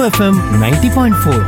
FM ninety point four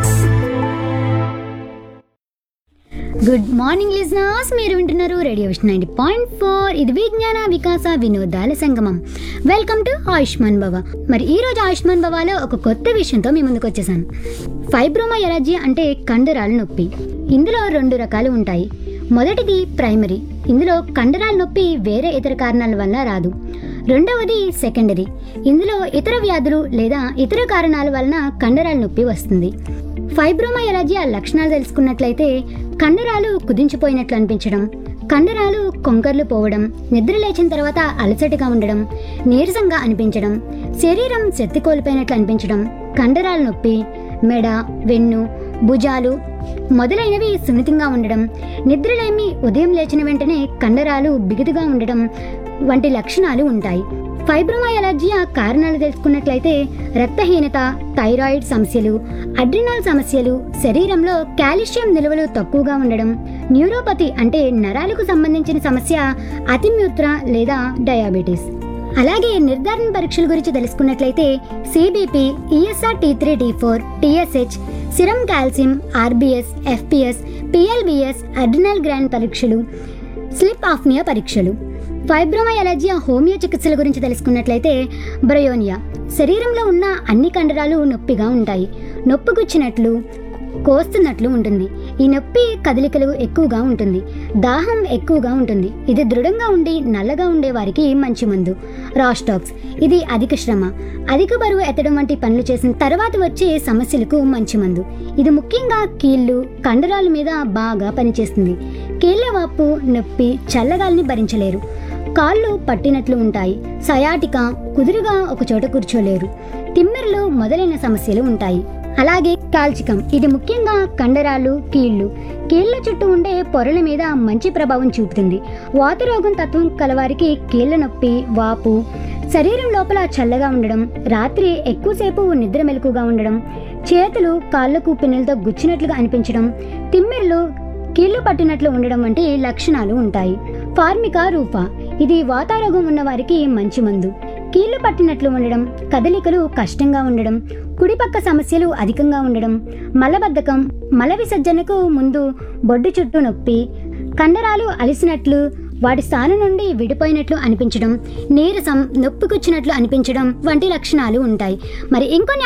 good morning listeners మీరు వింటున్నారు radio vision ninety point four ఇది విజ్ఞాన వికాస వినోదాల సంగమం వెల్కమ్ టు ఆయుష్మాన్ భవ మరి ఈ రోజు ఆయుష్మాన్ భవాలో ఒక కొత్త విషయంతో మీ ముందుకు వచ్చేసాను ఫైబ్రోమా ఎలర్జీ అంటే కండరాల నొప్పి ఇందులో రెండు రకాలు ఉంటాయి మొదటిది ప్రైమరీ ఇందులో కండరాల నొప్పి వేరే ఇతర కారణాల వల్ల రాదు రెండవది సెకండరీ ఇందులో ఇతర వ్యాధులు లేదా ఇతర కారణాల వలన కండరాల నొప్పి వస్తుంది ఫైబ్రోమా ఎలర్జీ ఆ లక్షణాలు తెలుసుకున్నట్లయితే కండరాలు కుదించిపోయినట్లు అనిపించడం కండరాలు కొంకర్లు పోవడం నిద్ర లేచిన తర్వాత అలసటగా ఉండడం నీరసంగా అనిపించడం శరీరం శక్తి కోల్పోయినట్లు అనిపించడం కండరాల నొప్పి మెడ వెన్ను భుజాలు మొదలైనవి సున్నితంగా ఉండడం నిద్రలేమి ఉదయం లేచిన వెంటనే కండరాలు బిగుతుగా ఉండడం వంటి లక్షణాలు ఉంటాయి ఫైబ్రోమా ఎలర్జీ ఆ కారణాలు తెలుసుకున్నట్లయితే రక్తహీనత థైరాయిడ్ సమస్యలు అడ్రినల్ సమస్యలు శరీరంలో కాల్షియం నిల్వలు తక్కువగా ఉండడం న్యూరోపతి అంటే నరాలకు సంబంధించిన సమస్య అతిమ్యూత్ర లేదా డయాబెటీస్ అలాగే నిర్ధారణ పరీక్షల గురించి తెలుసుకున్నట్లయితే CBP ESR T three T four TSH serum calcium RBS FPS PLBS adrenal gland పరీక్షలు స్లిప్ ఆఫ్నియా పరీక్షలు ఫైబ్రోమా ఎలర్జీ హోమియో చికిత్సల గురించి తెలుసుకున్నట్లయితే బ్రయోనియా శరీరంలో ఉన్న అన్ని కండరాలు నొప్పిగా ఉంటాయి నొప్పి గుచ్చినట్లు కోస్తున్నట్లు ఉంటుంది ఈ నొప్పి కదలికలు ఎక్కువగా ఉంటుంది దాహం ఎక్కువగా ఉంటుంది ఇది దృఢంగా ఉండి నల్లగా ఉండే వారికి మంచి మందు రాస్టాక్స్ ఇది అధిక శ్రమ అధిక బరువు ఎత్తడం వంటి పనులు చేసిన తర్వాత వచ్చే సమస్యలకు మంచి మందు ఇది ముఖ్యంగా కీళ్ళు కండరాల మీద బాగా పనిచేస్తుంది కీళ్ళ వాపు నొప్పి చల్లగాలిని భరించలేరు కాళ్ళు పట్టినట్లు ఉంటాయి సయాటిక కుదురుగా ఒక చోట కూర్చోలేరు తిమ్మెరలు మొదలైన సమస్యలు ఉంటాయి అలాగే కాల్చికం ఇది ముఖ్యంగా కండరాలు కీళ్ళు కీళ్ళ చుట్టూ ఉండే పొరల మీద మంచి ప్రభావం చూపుతుంది వాతరోగం తత్వం కలవారికి కీళ్ళ నొప్పి వాపు శరీరం లోపల చల్లగా ఉండడం రాత్రి ఎక్కువసేపు నిద్ర మెలకుగా ఉండడం చేతులు కాళ్ళకు పిన్నెలతో గుచ్చినట్లుగా అనిపించడం తిమ్మెరలు కీళ్లు పట్టినట్లు ఉండడం వంటి లక్షణాలు ఉంటాయి ఫార్మికా రూపా ఇది వాతారోగం ఉన్న వారికి మంచి మందు కీళ్లు పట్టినట్లు ఉండడం కదలికలు కష్టంగా ఉండడం కుడిపక్క సమస్యలు అధికంగా ఉండడం మలబద్ధకం మల విసర్జనకు ముందు బొడ్డు చుట్టూ నొప్పి కండరాలు అలిసినట్లు వాటి స్థానం నుండి విడిపోయినట్లు అనిపించడం నీరసం నొప్పికొచ్చినట్లు అనిపించడం వంటి లక్షణాలు ఉంటాయి మరి ఇంకొన్ని